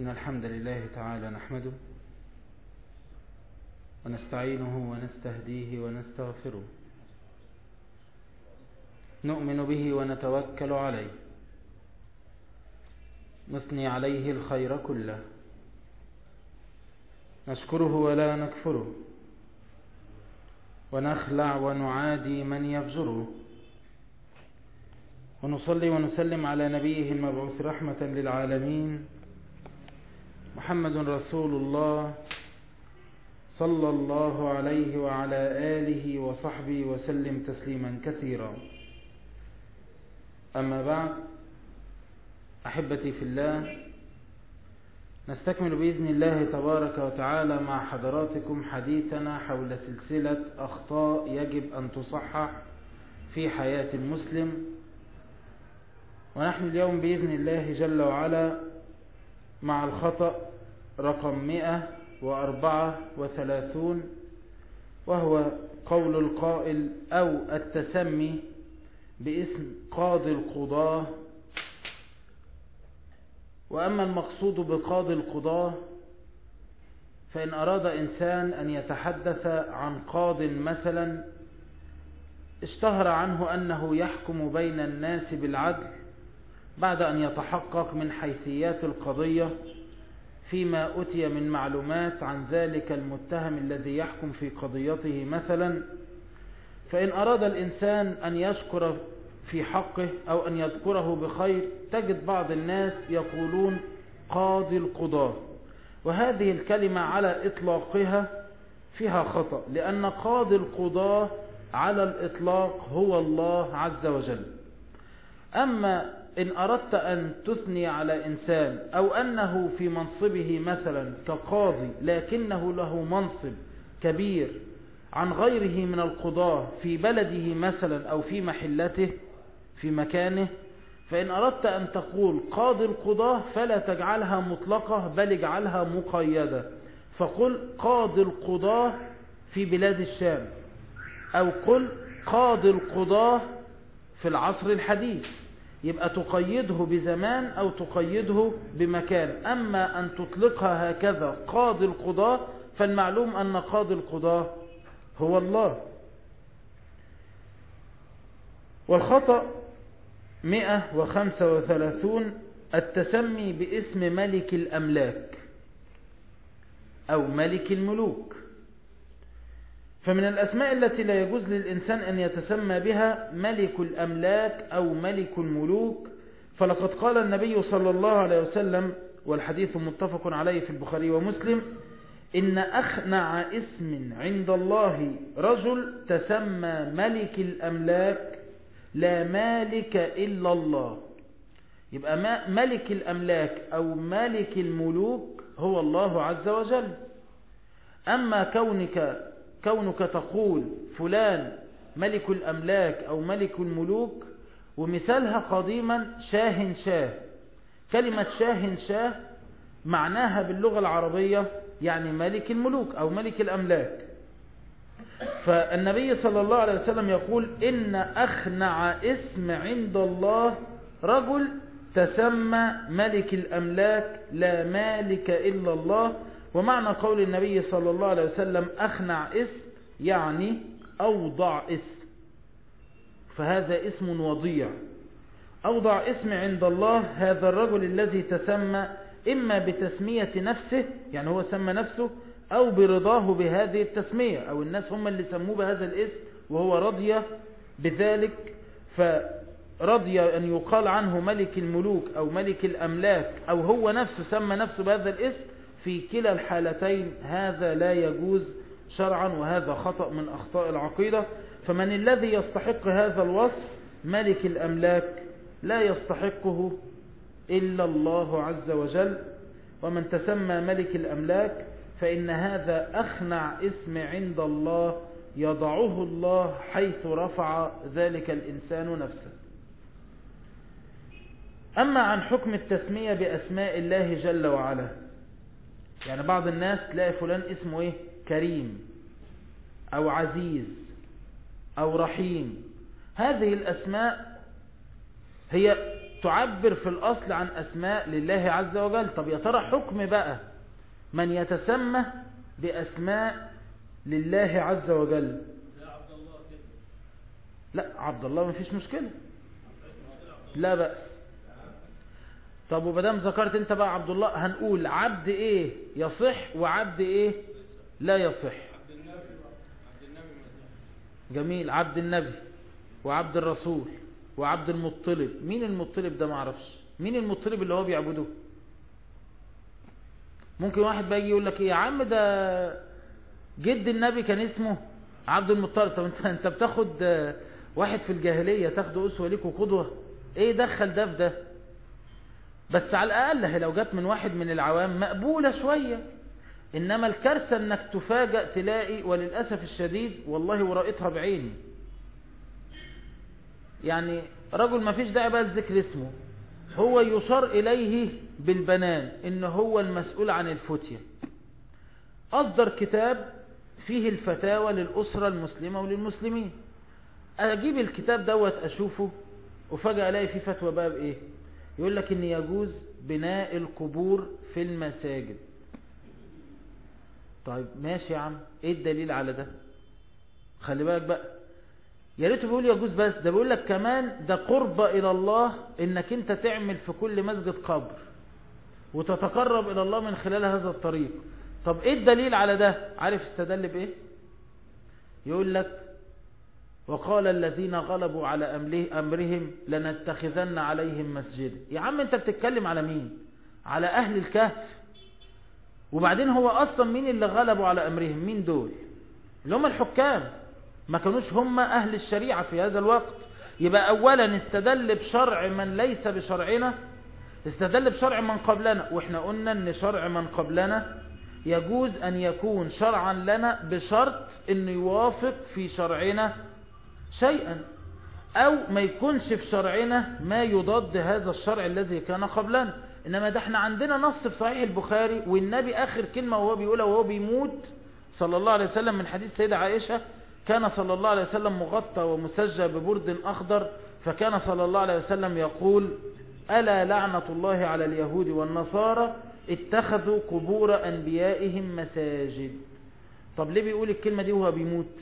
إن الحمد لله تعالى نحمده ونستعينه ونستهديه ونستغفره نؤمن به ونتوكل عليه نثني عليه الخير كله نشكره ولا نكفره ونخلع ونعادي من يفجره ونصلي ونسلم على نبيه المبعوث رحمة للعالمين محمد رسول الله صلى الله عليه وعلى آله وصحبه وسلم تسليما كثيرا أما بعد أحبتي في الله نستكمل بإذن الله تبارك وتعالى مع حضراتكم حديثنا حول سلسلة أخطاء يجب أن تصحح في حياة المسلم ونحن اليوم بإذن الله جل وعلا مع الخطأ رقم 134 وهو قول القائل أو التسمي باسم قاضي القضاة وأما المقصود بقاضي القضاة فإن أراد إنسان أن يتحدث عن قاض مثلا اشتهر عنه أنه يحكم بين الناس بالعدل بعد أن يتحقق من حيثيات القضية فيما أتي من معلومات عن ذلك المتهم الذي يحكم في قضيته مثلا فإن أراد الإنسان أن يشكر في حقه أو أن يذكره بخير تجد بعض الناس يقولون قاضي القضاة وهذه الكلمة على إطلاقها فيها خطأ لأن قاضي القضاة على الإطلاق هو الله عز وجل أما إن أردت أن تثني على إنسان أو أنه في منصبه مثلا كقاضي لكنه له منصب كبير عن غيره من القضاة في بلده مثلا أو في محلته في مكانه فإن أردت أن تقول قاضي القضاة فلا تجعلها مطلقة بل اجعلها مقيدة فقل قاضي القضاة في بلاد الشام أو قل قاضي القضاة في العصر الحديث يبقى تقيده بزمان أو تقيده بمكان أما أن تطلقها هكذا قاضي القضاة فالمعلوم أن قاضي القضاة هو الله والخطأ 135 التسمي باسم ملك الأملاك أو ملك الملوك فمن الأسماء التي لا يجوز للإنسان أن يتسمى بها ملك الأملاك أو ملك الملوك فلقد قال النبي صلى الله عليه وسلم والحديث متفق عليه في البخاري ومسلم إن أخنع اسم عند الله رجل تسمى ملك الأملاك لا مالك إلا الله يبقى ملك الأملاك أو ملك الملوك هو الله عز وجل أما كونك كونك تقول فلان ملك الأملاك أو ملك الملوك ومثالها قديما شاه شاه كلمة شاه شاه معناها باللغة العربية يعني ملك الملوك أو ملك الأملاك فالنبي صلى الله عليه وسلم يقول إن أخنع اسم عند الله رجل تسمى ملك الأملاك لا مالك إلا الله ومعنى قول النبي صلى الله عليه وسلم أخنع اسم يعني أوضع اسم فهذا اسم وضيع أوضع اسم عند الله هذا الرجل الذي تسمى إما بتسمية نفسه يعني هو سمى نفسه أو برضاه بهذه التسمية أو الناس هم اللي سموه بهذا الاسم وهو رضي بذلك فرضي أن يقال عنه ملك الملوك أو ملك الأملاك أو هو نفسه سمى نفسه بهذا الاسم في كلا الحالتين هذا لا يجوز شرعا وهذا خطأ من أخطاء العقيدة فمن الذي يستحق هذا الوصف ملك الأملاك لا يستحقه إلا الله عز وجل ومن تسمى ملك الأملاك فإن هذا أخنع اسم عند الله يضعه الله حيث رفع ذلك الإنسان نفسه أما عن حكم التسمية بأسماء الله جل وعلا يعني بعض الناس تلاقي فلان اسمه ايه كريم او عزيز او رحيم هذه الاسماء هي تعبر في الأصل عن أسماء لله عز وجل طب يا ترى حكم بقى من يتسمى بأسماء لله عز وجل لا عبد الله ما فيش مشكلة لا بأس طب ومدام ذكرت انت بقى عبد الله هنقول عبد ايه يصح وعبد ايه لا يصح جميل عبد النبي وعبد الرسول وعبد المطلب مين المطلب ده معرفش مين المطلب اللي هو بيعبده ممكن واحد بقى يجي يقول لك ايه يا عم ده جد النبي كان اسمه عبد المطلب طب انت انت بتاخد واحد في الجاهليه تاخده اسوه ليك وقدوه ايه دخل ده في ده بس على الاقل هي لو جت من واحد من العوام مقبوله شويه انما الكارثه انك تفاجأ تلاقي وللاسف الشديد والله ورأيتها بعيني يعني رجل ما فيش داعي بقى لذكر اسمه هو يشار إليه بالبنان إن هو المسؤول عن الفتية أصدر كتاب فيه الفتاوى للأسرة المسلمة وللمسلمين أجيب الكتاب دوت أشوفه وفجأة ألاقي فيه فتوى بقى بإيه يقول لك إن يجوز بناء القبور في المساجد طيب ماشي يا عم إيه الدليل على ده خلي بالك بقى يا ريته بيقول يجوز بس ده بيقول لك كمان ده قربة إلى الله إنك أنت تعمل في كل مسجد قبر وتتقرب إلى الله من خلال هذا الطريق طب إيه الدليل على ده عارف استدل بإيه يقول لك وقال الذين غلبوا على أمرهم لنتخذن عليهم مسجدا يا عم أنت بتتكلم على مين على أهل الكهف وبعدين هو أصلا مين اللي غلبوا على أمرهم مين دول اللي هم الحكام ما كانوش هم أهل الشريعة في هذا الوقت يبقى أولا استدل بشرع من ليس بشرعنا استدل بشرع من قبلنا وإحنا قلنا أن شرع من قبلنا يجوز أن يكون شرعا لنا بشرط أن يوافق في شرعنا شيئا أو ما يكونش في شرعنا ما يضاد هذا الشرع الذي كان قبلنا إنما ده احنا عندنا نص في صحيح البخاري والنبي آخر كلمة وهو بيقولها وهو بيموت صلى الله عليه وسلم من حديث سيدة عائشة كان صلى الله عليه وسلم مغطى ومسجى ببرد أخضر فكان صلى الله عليه وسلم يقول ألا لعنة الله على اليهود والنصارى اتخذوا قبور أنبيائهم مساجد طب ليه بيقول الكلمة دي وهو بيموت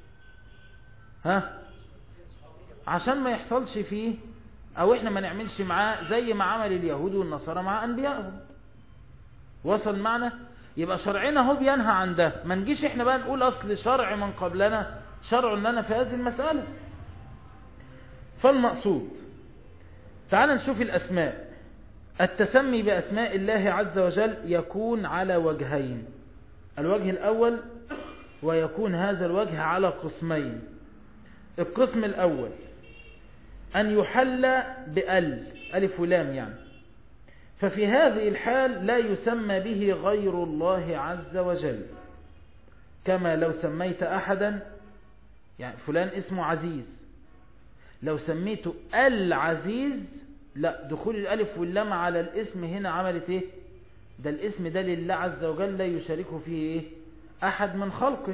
ها عشان ما يحصلش فيه او احنا ما نعملش معاه زي ما عمل اليهود والنصارى مع انبيائهم وصل معنا يبقى شرعنا هو بينهى عن ده ما نجيش احنا بقى نقول اصل شرع من قبلنا شرع لنا في هذه المسألة فالمقصود تعال نشوف الاسماء التسمي باسماء الله عز وجل يكون على وجهين الوجه الاول ويكون هذا الوجه على قسمين القسم الاول أن يحل بأل ألف ولام يعني ففي هذه الحال لا يسمى به غير الله عز وجل كما لو سميت أحدا يعني فلان اسمه عزيز لو سميته العزيز لا دخول الألف واللام على الاسم هنا عملت ايه ده الاسم ده لله عز وجل لا يشاركه فيه ايه أحد من خلقه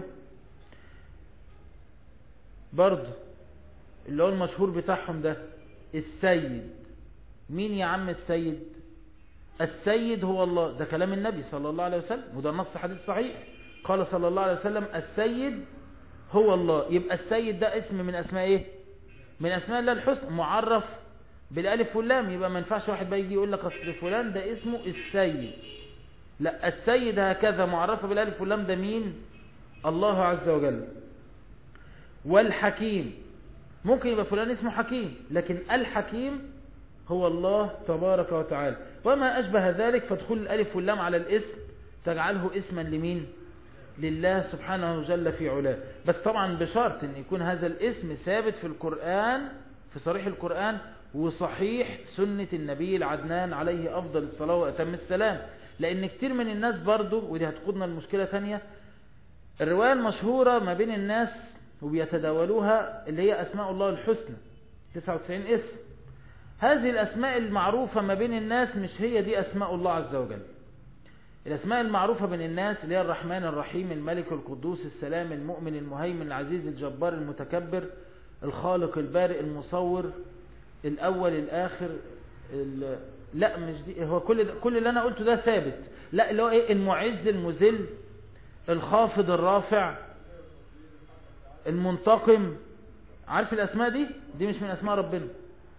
برضه اللي هو المشهور بتاعهم ده السيد مين يا عم السيد السيد هو الله ده كلام النبي صلى الله عليه وسلم وده نص حديث صحيح قال صلى الله عليه وسلم السيد هو الله يبقى السيد ده اسم من اسماء ايه من اسماء الله الحسن معرف بالالف واللام يبقى ما ينفعش واحد بقى يجي يقول لك اصل فلان ده اسمه السيد لا السيد هكذا معرفه بالالف واللام ده مين الله عز وجل والحكيم ممكن يبقى فلان اسمه حكيم لكن الحكيم هو الله تبارك وتعالى وما أشبه ذلك فادخل الألف واللام على الاسم تجعله اسما لمين لله سبحانه وجل في علاه بس طبعا بشرط ان يكون هذا الاسم ثابت في القرآن في صريح القرآن وصحيح سنة النبي العدنان عليه أفضل الصلاة وأتم السلام لأن كتير من الناس برضو ودي هتقودنا المشكلة تانية الرواية المشهورة ما بين الناس وبيتداولوها اللي هي أسماء الله الحسنى 99 اسم هذه الأسماء المعروفة ما بين الناس مش هي دي أسماء الله عز وجل الأسماء المعروفة بين الناس اللي هي الرحمن الرحيم الملك القدوس السلام المؤمن المهيمن العزيز الجبار المتكبر الخالق البارئ المصور الأول الآخر ال... لا مش دي هو كل ده كل اللي انا قلته ده ثابت لا اللي هو ايه المعز المذل الخافض الرافع المنتقم عارف الاسماء دي دي مش من اسماء ربنا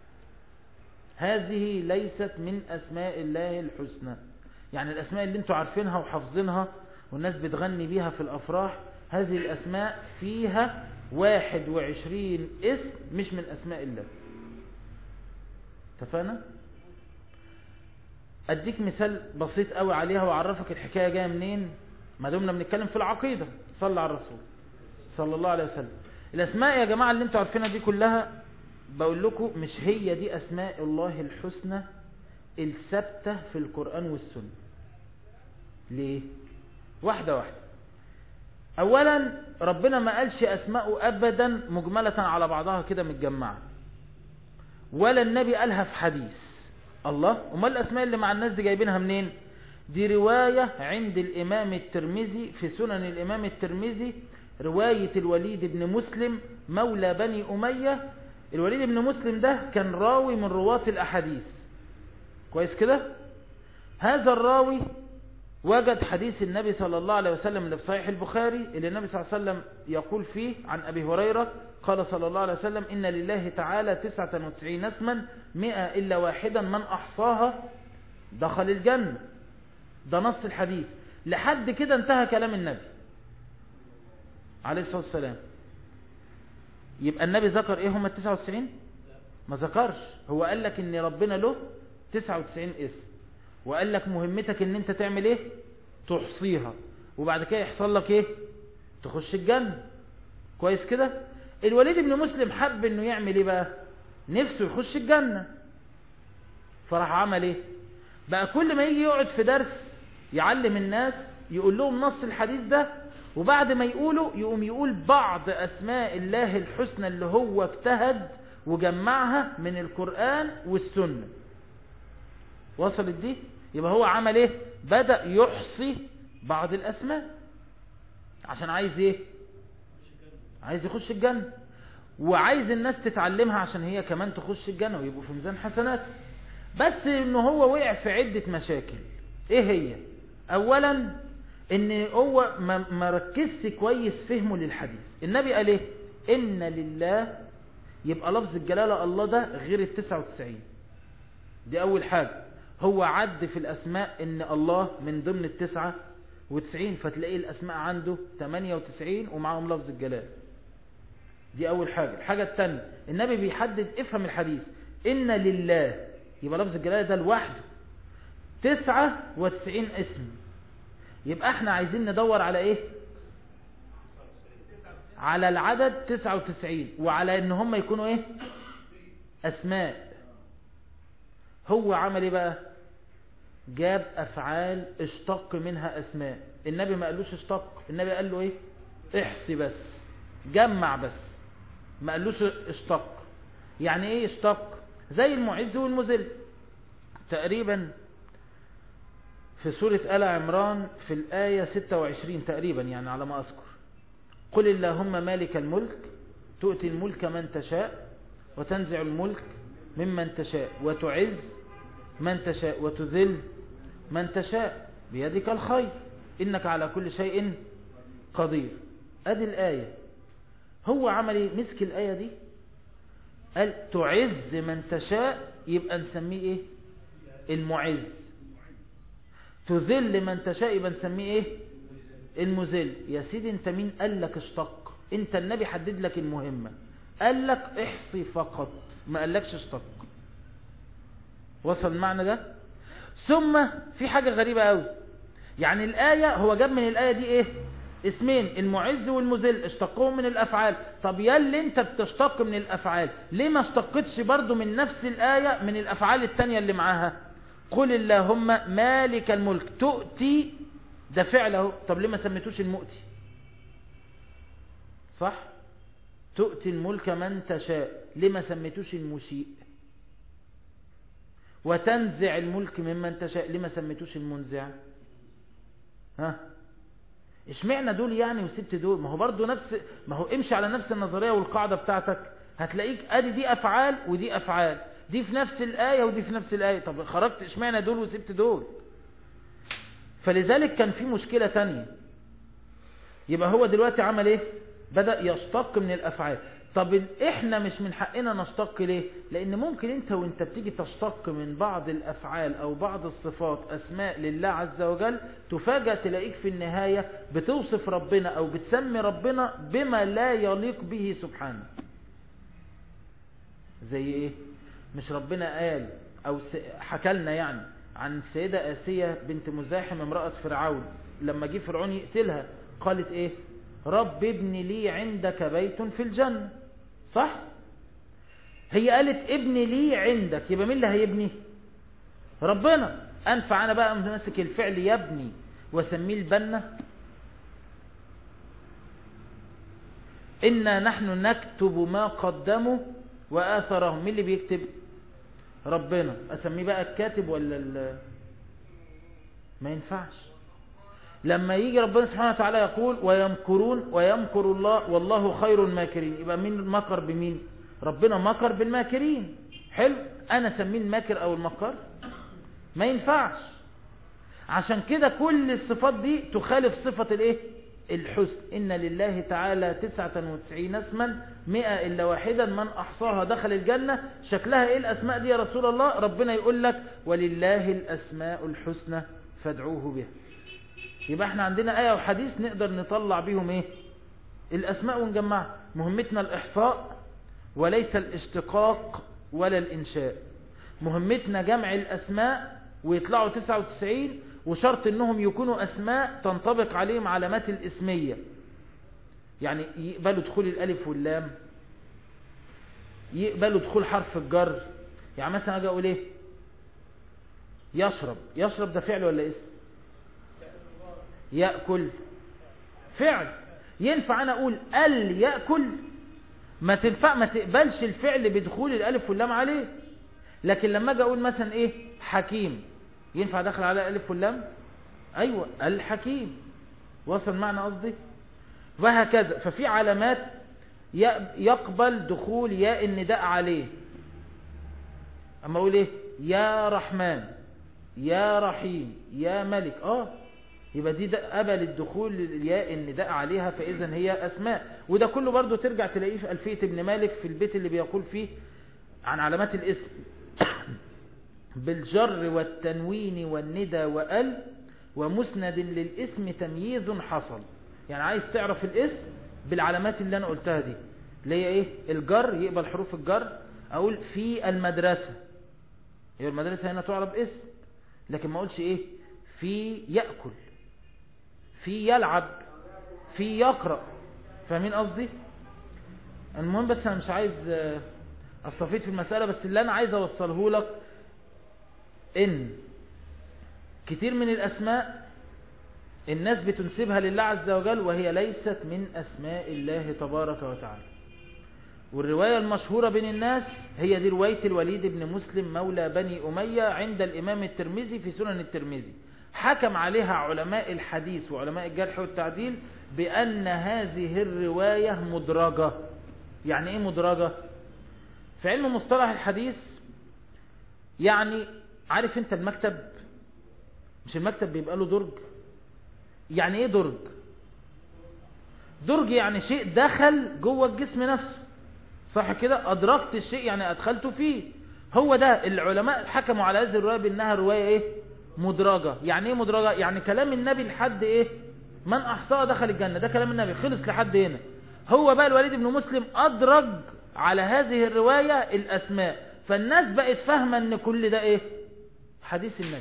هذه ليست من اسماء الله الحسنى يعني الاسماء اللي انتوا عارفينها وحافظينها والناس بتغني بيها في الافراح هذه الاسماء فيها واحد وعشرين اسم مش من اسماء الله اتفقنا اديك مثال بسيط قوي عليها واعرفك الحكاية جاية منين ما دمنا بنتكلم في العقيدة صلى على الرسول صلى الله عليه وسلم الاسماء يا جماعة اللي انتوا عارفينها دي كلها بقول لكم مش هي دي اسماء الله الحسنى الثابتة في القرآن والسنة ليه واحدة واحدة اولا ربنا ما قالش اسماءه ابدا مجملة على بعضها كده متجمعة ولا النبي قالها في حديث الله امال الاسماء اللي مع الناس دي جايبينها منين دي رواية عند الامام الترمذي في سنن الامام الترمذي رواية الوليد بن مسلم مولى بني امية الوليد بن مسلم ده كان راوي من رواة الاحاديث كويس كده هذا الراوي وجد حديث النبي صلى الله عليه وسلم اللي في صحيح البخاري اللي النبي صلى الله عليه وسلم يقول فيه عن أبي هريرة قال صلى الله عليه وسلم إن لله تعالى تسعة وتسعين اسما مئة إلا واحدا من أحصاها دخل الجنة ده نص الحديث لحد كده انتهى كلام النبي عليه الصلاة والسلام يبقى النبي ذكر ايه هم التسعة وتسعين ما ذكرش هو قال لك ان ربنا له تسعة وتسعين اسم وقال لك مهمتك ان انت تعمل ايه تحصيها وبعد كده يحصل لك ايه تخش الجنة كويس كده الوليد بن مسلم حب انه يعمل ايه بقى نفسه يخش الجنة فراح عمل ايه بقى كل ما يجي يقعد في درس يعلم الناس يقول لهم نص الحديث ده وبعد ما يقولوا يقوم يقول بعض اسماء الله الحسنى اللي هو اجتهد وجمعها من القرآن والسنة وصلت دي يبقى هو عمل ايه بدأ يحصي بعض الاسماء عشان عايز ايه عايز يخش الجنة وعايز الناس تتعلمها عشان هي كمان تخش الجنة ويبقوا في ميزان حسنات بس ان هو وقع في عدة مشاكل ايه هي اولا ان هو ما ما ركزش كويس فهمه للحديث النبي قال ايه ان لله يبقى لفظ الجلالة الله ده غير التسعة وتسعين دي اول حاجة هو عد في الأسماء إن الله من ضمن التسعة وتسعين فتلاقيه الأسماء عنده تمانية وتسعين ومعهم لفظ الجلال دي أول حاجة الحاجة التانية النبي بيحدد افهم الحديث إن لله يبقى لفظ الجلال ده لوحده تسعة وتسعين اسم يبقى احنا عايزين ندور على ايه على العدد تسعة وتسعين وعلى ان هم يكونوا ايه اسماء هو عمل ايه بقى جاب افعال اشتق منها اسماء النبي ما قالوش اشتق النبي قال له ايه احصي بس جمع بس ما قالوش اشتق يعني ايه اشتق زي المعز والمذل تقريبا في سورة آل عمران في الآية 26 تقريبا يعني على ما أذكر قل اللهم مالك الملك تؤتي الملك من تشاء وتنزع الملك ممن تشاء وتعز من تشاء وتذل من تشاء بيدك الخير إنك على كل شيء قدير أدي الآية هو عمل ايه مسك الآية دي قال تعز من تشاء يبقى نسميه ايه المعز تذل من تشاء يبقى نسميه ايه المذل يا سيدي انت مين قال لك اشتق انت النبي حدد لك المهمة قال لك احصي فقط ما قالكش اشتق وصل المعنى ده ثم في حاجة غريبة قوي يعني الآية هو جاب من الآية دي ايه اسمين المعز والمذل اشتقوهم من الافعال طب يا اللي انت بتشتق من الافعال ليه ما اشتقتش برضو من نفس الآية من الافعال التانية اللي معاها قل اللهم مالك الملك تؤتي ده فعله طب ليه ما سميتوش المؤتي صح تؤتي الملك من تشاء ليه ما سميتوش المسيء وتنزع الملك ممن تشاء ليه ما سميتوش المنزع ها اشمعنى دول يعني وسبت دول ما هو برضو نفس ما هو امشي على نفس النظرية والقاعدة بتاعتك هتلاقيك ادي دي افعال ودي افعال دي في نفس الآية ودي في نفس الآية طب خرجت اشمعنى دول وسبت دول فلذلك كان في مشكلة تانية يبقى هو دلوقتي عمل ايه بدأ يشتق من الأفعال طب احنا مش من حقنا نشتق ليه لان ممكن انت وانت بتيجي تشتق من بعض الافعال او بعض الصفات اسماء لله عز وجل تفاجأ تلاقيك في النهاية بتوصف ربنا او بتسمي ربنا بما لا يليق به سبحانه زي ايه مش ربنا قال او حكى لنا يعني عن السيدة آسية بنت مزاحم امرأة فرعون لما جه فرعون يقتلها قالت ايه رب ابن لي عندك بيت في الجنة صح هي قالت ابن لي عندك يبقى مين اللي هيبني ربنا انفع انا بقى ماسك الفعل يبني واسميه البنة إنا نحن نكتب ما قدموا وآثرهم مين اللي بيكتب ربنا أسميه بقى الكاتب ولا ال... ما ينفعش لما يجي ربنا سبحانه وتعالى يقول ويمكرون ويمكر الله والله خير الماكرين يبقى مين مكر بمين ربنا مكر بالماكرين حلو أنا سميه الماكر أو المكر ما ينفعش عشان كده كل الصفات دي تخالف صفة الايه الحسن إن لله تعالى تسعة وتسعين اسما مئة إلا واحدا من أحصاها دخل الجنة شكلها إيه الأسماء دي يا رسول الله ربنا يقول لك ولله الأسماء الحسنى فادعوه بها يبقى احنا عندنا آية وحديث نقدر نطلع بيهم ايه الأسماء ونجمعها مهمتنا الإحصاء وليس الاشتقاق ولا الإنشاء مهمتنا جمع الأسماء ويطلعوا 99 وشرط انهم يكونوا اسماء تنطبق عليهم علامات الاسمية يعني يقبلوا دخول الالف واللام يقبلوا دخول حرف الجر يعني مثلا اجي اقول ايه يشرب يشرب ده فعل ولا اسم يأكل فعل ينفع انا اقول ال يأكل ما تنفع ما تقبلش الفعل بدخول الالف واللام عليه لكن لما اجي اقول مثلا ايه حكيم ينفع دخل على الف واللام ايوه الحكيم وصل معنى قصدي وهكذا ففي علامات يقبل دخول ياء النداء عليه اما اقول ايه يا رحمن يا رحيم يا ملك اه يبقى دي قبل الدخول ياء النداء عليها فاذا هي اسماء وده كله برضو ترجع تلاقيه في الفيه ابن مالك في البيت اللي بيقول فيه عن علامات الاسم بالجر والتنوين والندى وال ومسند للاسم تمييز حصل يعني عايز تعرف الاسم بالعلامات اللي انا قلتها دي اللي هي ايه الجر يقبل حروف الجر اقول في المدرسة هي المدرسة هنا تعرف اسم لكن ما اقولش ايه في يأكل في يلعب في يقرأ فاهمين قصدي المهم بس انا مش عايز استفيد في المسألة بس اللي انا عايز اوصله لك ان كتير من الاسماء الناس بتنسبها لله عز وجل وهي ليست من اسماء الله تبارك وتعالى والرواية المشهورة بين الناس هي دي رواية الوليد بن مسلم مولى بني أمية عند الإمام الترمذي في سنن الترمذي حكم عليها علماء الحديث وعلماء الجرح والتعديل بأن هذه الرواية مدرجة يعني ايه مدرجة في علم مصطلح الحديث يعني عارف انت المكتب مش المكتب بيبقى له درج يعني ايه درج درج يعني شيء دخل جوه الجسم نفسه صح كده ادركت الشيء يعني ادخلته فيه هو ده العلماء حكموا على هذه الرواية بانها رواية ايه مدرجة يعني ايه مدرجة يعني كلام النبي لحد ايه من احصاها دخل الجنة ده كلام النبي خلص لحد هنا هو بقى الوليد بن مسلم ادرج على هذه الرواية الاسماء فالناس بقت فاهمة ان كل ده ايه حديث النبي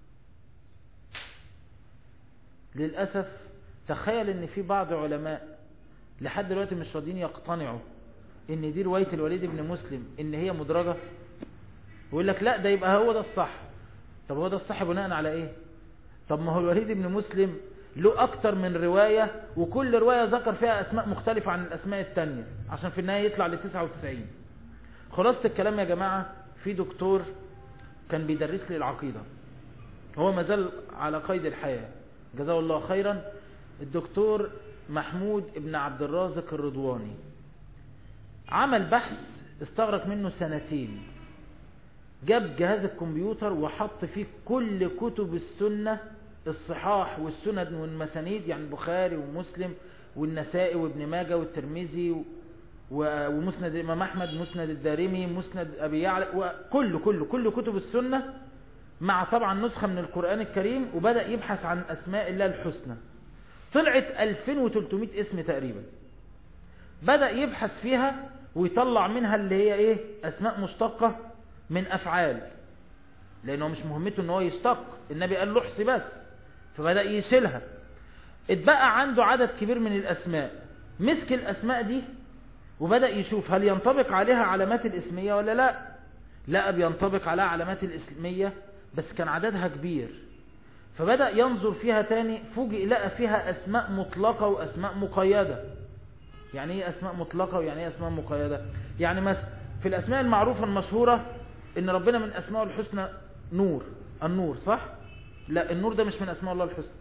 للأسف تخيل ان في بعض علماء لحد دلوقتي مش راضيين يقتنعوا ان دي رواية الوليد بن مسلم ان هي مدرجة ويقول لك لا ده يبقى هو ده الصح طب هو ده الصح بناء على ايه طب ما هو الوليد بن مسلم له اكتر من رواية وكل رواية ذكر فيها اسماء مختلفة عن الاسماء التانية عشان في النهاية يطلع ل 99 خلاصة الكلام يا جماعة في دكتور كان بيدرس لي العقيدة هو مازال على قيد الحياة جزاه الله خيرا الدكتور محمود ابن عبد الرازق الرضواني عمل بحث استغرق منه سنتين جاب جهاز الكمبيوتر وحط فيه كل كتب السنة الصحاح والسند والمسانيد يعني البخاري ومسلم والنسائي وابن ماجه والترمذي ومسند الإمام أحمد مسند الدارمي مسند أبي يعلى وكل كل كل كتب السنة مع طبعا نسخة من القرآن الكريم وبدأ يبحث عن أسماء الله الحسنى طلعت 2300 اسم تقريبا بدأ يبحث فيها ويطلع منها اللي هي ايه أسماء مشتقة من أفعال لأنه مش مهمته ان هو يشتق النبي قال له احصي بس فبدأ يشيلها اتبقى عنده عدد كبير من الأسماء مسك الأسماء دي وبدأ يشوف هل ينطبق عليها علامات الاسمية ولا لا لا بينطبق عليها علامات الاسمية بس كان عددها كبير فبدأ ينظر فيها تاني فوجئ لقى فيها أسماء مطلقة وأسماء مقيدة يعني ايه أسماء مطلقة ويعني ايه أسماء مقيدة يعني مثلا في الأسماء المعروفة المشهورة إن ربنا من أسماء الحسنى نور النور صح لا النور ده مش من أسماء الله الحسنى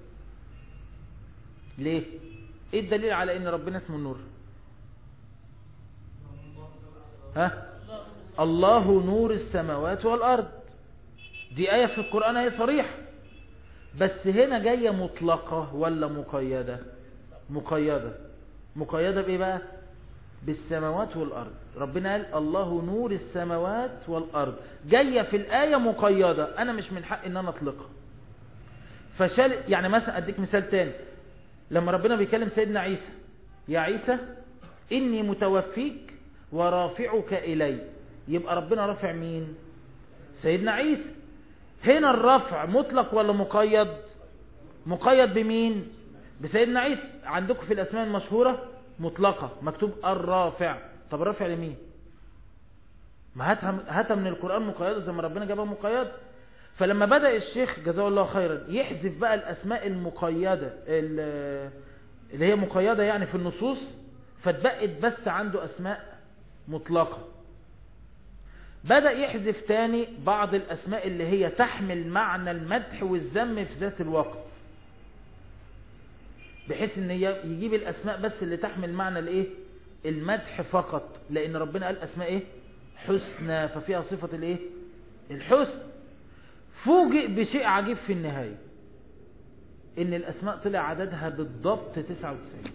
ليه ايه الدليل على ان ربنا اسمه النور ها الله نور السماوات والأرض دي آية في القرآن هي صريحة بس هنا جاية مطلقة ولا مقيدة مقيدة مقيدة بإيه بقى بالسماوات والأرض ربنا قال الله نور السماوات والأرض جاية في الآية مقيدة أنا مش من حق إن أنا أطلقها فشال يعني مثلا أديك مثال تاني لما ربنا بيكلم سيدنا عيسى يا عيسى إني متوفيك ورافعك إلي يبقى ربنا رافع مين سيدنا عيسى هنا الرفع مطلق ولا مقيد مقيد بمين بسيدنا عيسى عندكم في الأسماء المشهورة مطلقة مكتوب الرافع طب الرافع لمين ما هاتها, هاتها من القرآن مقيدة زي ما ربنا جابها مقيدة فلما بدأ الشيخ جزاه الله خيرا يحذف بقى الأسماء المقيدة اللي هي مقيدة يعني في النصوص فاتبقت بس عنده أسماء مطلقة بدأ يحذف تاني بعض الأسماء اللي هي تحمل معنى المدح والذم في ذات الوقت بحيث ان يجيب الأسماء بس اللي تحمل معنى الايه المدح فقط لأن ربنا قال أسماء ايه حسنى ففيها صفة الايه الحسن فوجئ بشيء عجيب في النهاية ان الأسماء طلع عددها بالضبط 99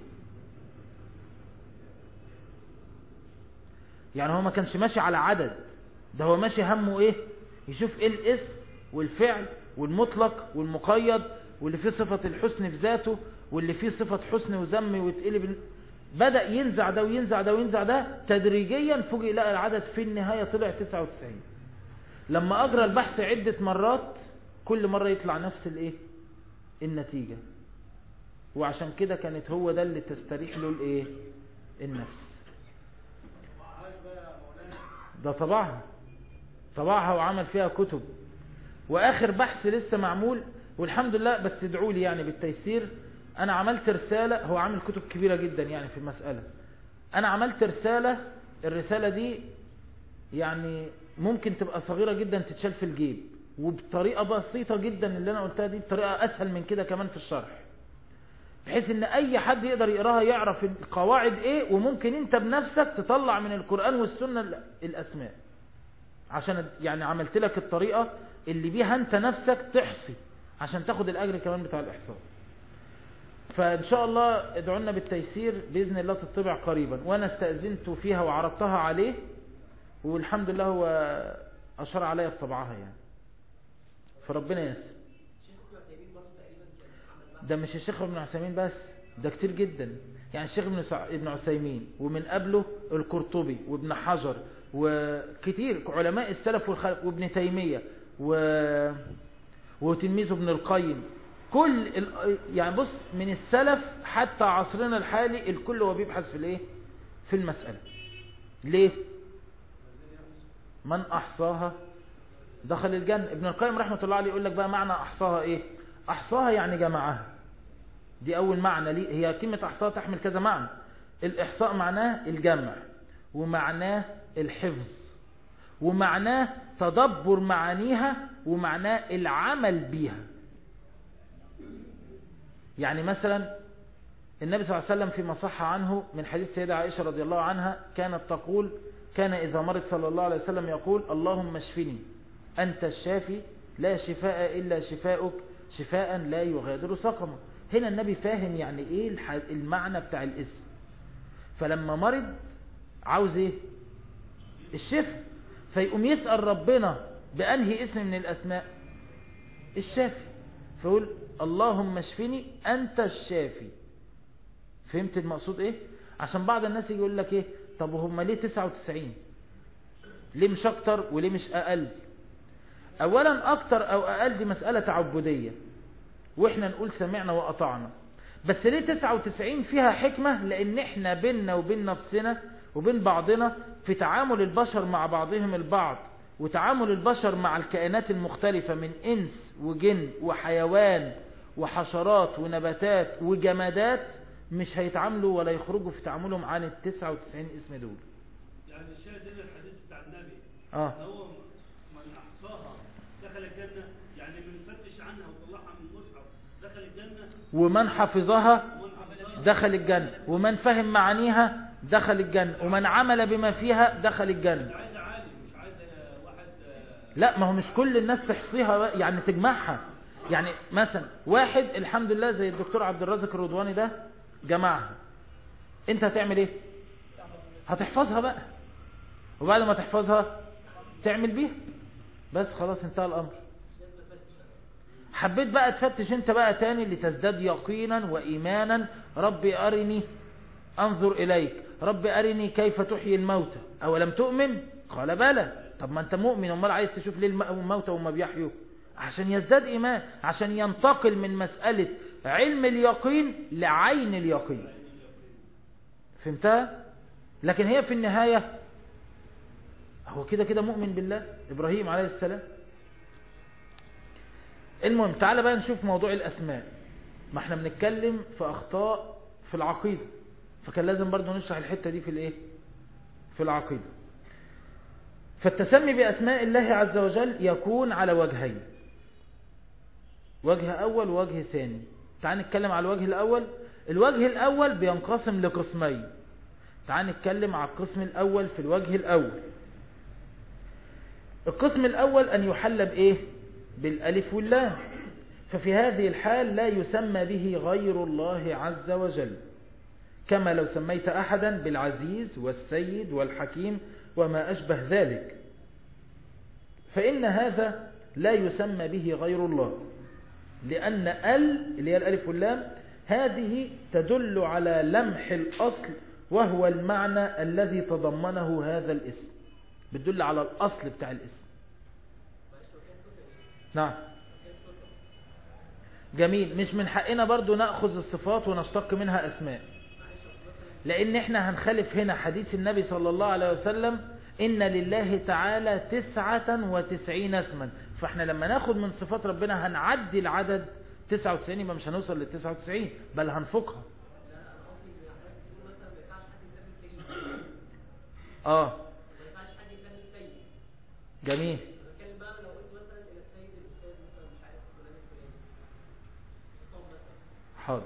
يعني هو ما كانش ماشي على عدد ده هو ماشي همه ايه يشوف ايه الاسم والفعل والمطلق والمقيد واللي فيه صفة الحسن في ذاته واللي فيه صفة حسن وذم ويتقلب بدأ ينزع ده وينزع ده وينزع ده تدريجيا فوجئ لقى العدد في النهاية طلع 99 لما أجرى البحث عدة مرات كل مرة يطلع نفس الايه النتيجة وعشان كده كانت هو ده اللي تستريح له الايه النفس ده طبعها طبعها وعمل فيها كتب واخر بحث لسه معمول والحمد لله بس ادعوا لي يعني بالتيسير انا عملت رسالة هو عامل كتب كبيرة جدا يعني في المسألة انا عملت رسالة الرسالة دي يعني ممكن تبقى صغيرة جدا تتشال في الجيب وبطريقة بسيطة جدا اللي انا قلتها دي بطريقة اسهل من كده كمان في الشرح بحيث ان اي حد يقدر يقراها يعرف القواعد ايه وممكن انت بنفسك تطلع من القرآن والسنة الاسماء عشان يعني عملت لك الطريقة اللي بيها انت نفسك تحصي عشان تاخد الاجر كمان بتاع الاحصاء فان شاء الله ادعوا لنا بالتيسير باذن الله تطبع قريبا وانا استأذنت فيها وعرضتها عليه والحمد لله هو اشار عليا بطبعها يعني فربنا يسر ده مش الشيخ ابن عثيمين بس ده كتير جدا يعني الشيخ ابن عثيمين ومن قبله القرطبي وابن حجر وكتير علماء السلف والخلف وابن تيمية و... وتلميذه ابن القيم كل ال... يعني بص من السلف حتى عصرنا الحالي الكل هو بيبحث في الايه في المسألة ليه من احصاها دخل الجنة ابن القيم رحمة الله عليه يقول لك بقى معنى احصاها ايه احصاها يعني جمعها دي اول معنى ليه هي كلمة احصاها تحمل كذا معنى الاحصاء معناه الجمع ومعناه الحفظ ومعناه تدبر معانيها ومعناه العمل بيها يعني مثلا النبي صلى الله عليه وسلم فيما صح عنه من حديث سيدة عائشة رضي الله عنها كانت تقول كان إذا مرض صلى الله عليه وسلم يقول اللهم اشفني أنت الشافي لا شفاء إلا شفاؤك شفاء لا يغادر سقما هنا النبي فاهم يعني إيه المعنى بتاع الاسم فلما مرض عاوز إيه الشفاء فيقوم يسأل ربنا بأنهي اسم من الأسماء الشافي فيقول اللهم اشفني أنت الشافي فهمت المقصود إيه عشان بعض الناس يقول لك إيه طب هم ليه 99 ليه مش أكتر وليه مش أقل أولا أكتر أو أقل دي مسألة تعبدية وإحنا نقول سمعنا وأطعنا بس ليه 99 فيها حكمة لأن إحنا بيننا وبين نفسنا وبين بعضنا في تعامل البشر مع بعضهم البعض وتعامل البشر مع الكائنات المختلفة من إنس وجن وحيوان وحشرات ونباتات وجمادات مش هيتعاملوا ولا يخرجوا في تعاملهم عن ال 99 اسم دول يعني الشاهد هنا الحديث بتاع النبي اه هو من احصاها دخل الجنه يعني من فتش عنها وطلعها من المصحف دخل الجنه ومن حفظها ومن حفظها دخل الجنة ومن فهم معانيها دخل الجنة ومن عمل بما فيها دخل الجنة عايز عالم مش عايز واحد آه، لا ما هو مش كل الناس تحصيها بقى، يعني تجمعها يعني مثلا واحد الحمد لله زي الدكتور عبد الرازق الرضواني ده جمعها انت هتعمل ايه هتحفظها بقى وبعد ما تحفظها تعمل بيها بس خلاص انتهى الامر حبيت بقى تفتش انت بقى تاني لتزداد يقينا وايمانا ربي ارني انظر اليك ربي ارني كيف تحيي الموتى اولم تؤمن قال بلى طب ما انت مؤمن امال عايز تشوف ليه الم- الموتى وما بيحيوا عشان يزداد ايمان عشان ينتقل من مسألة علم اليقين لعين اليقين فهمتها لكن هي في النهاية هو كده كده مؤمن بالله ابراهيم عليه السلام المهم تعالى بقى نشوف موضوع الأسماء ما احنا بنتكلم في أخطاء في العقيدة فكان لازم برضو نشرح الحتة دي في الايه في العقيدة فالتسمي بأسماء الله عز وجل يكون على وجهين وجه أول ووجه ثاني تعال نتكلم على الوجه الأول الوجه الأول بينقسم لقسمين تعال نتكلم على القسم الأول في الوجه الأول القسم الأول أن يحل بإيه بالألف واللام ففي هذه الحال لا يسمى به غير الله عز وجل كما لو سميت أحدا بالعزيز والسيد والحكيم وما أشبه ذلك فإن هذا لا يسمى به غير الله لأن ال اللي هي الألف واللام هذه تدل على لمح الأصل وهو المعنى الذي تضمنه هذا الاسم بتدل على الأصل بتاع الاسم نعم جميل مش من حقنا برضو نأخذ الصفات ونشتق منها أسماء لأن احنا هنخالف هنا حديث النبي صلى الله عليه وسلم إن لله تعالى تسعة وتسعين اسما فاحنا لما ناخد من صفات ربنا هنعدي العدد تسعة وتسعين يبقى مش هنوصل للتسعة وتسعين بل هنفقها اه جميل حاضر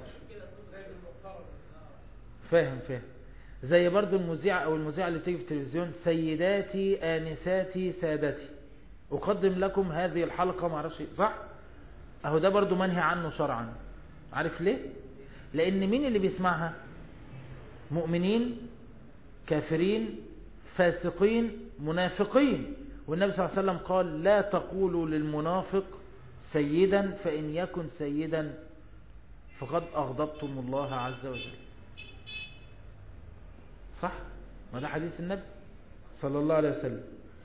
فاهم فاهم زي برضو المذيعة او المذيعة اللي بتيجي في التلفزيون سيداتي آنساتي سادتي أقدم لكم هذه الحلقة ما اعرفش إيه. صح اهو ده برضو منهي عنه شرعا عارف ليه لان مين اللي بيسمعها مؤمنين كافرين فاسقين منافقين والنبي صلى الله عليه وسلم قال لا تقولوا للمنافق سيدا فإن يكن سيدا فقد أغضبتم الله عز وجل صح ما ده حديث النبي صلى الله عليه وسلم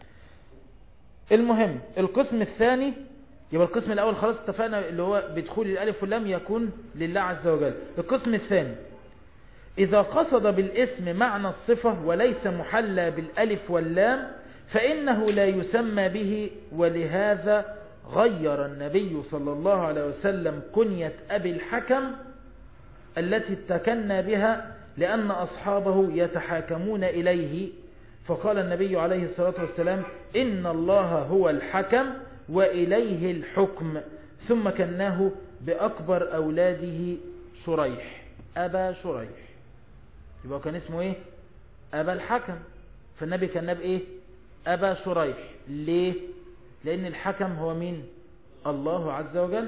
المهم القسم الثاني يبقى القسم الأول خلاص اتفقنا اللي هو بدخول الألف واللام يكون لله عز وجل القسم الثاني إذا قصد بالاسم معنى الصفة وليس محلى بالألف واللام فإنه لا يسمى به ولهذا غير النبي صلى الله عليه وسلم كنية أبي الحكم التي اتكنى بها لأن أصحابه يتحاكمون إليه فقال النبي عليه الصلاة والسلام إن الله هو الحكم وإليه الحكم ثم كناه بأكبر أولاده شريح أبا شريح يبقى كان اسمه إيه أبا الحكم فالنبي كان بإيه أبا شريح ليه لأن الحكم هو مين الله عز وجل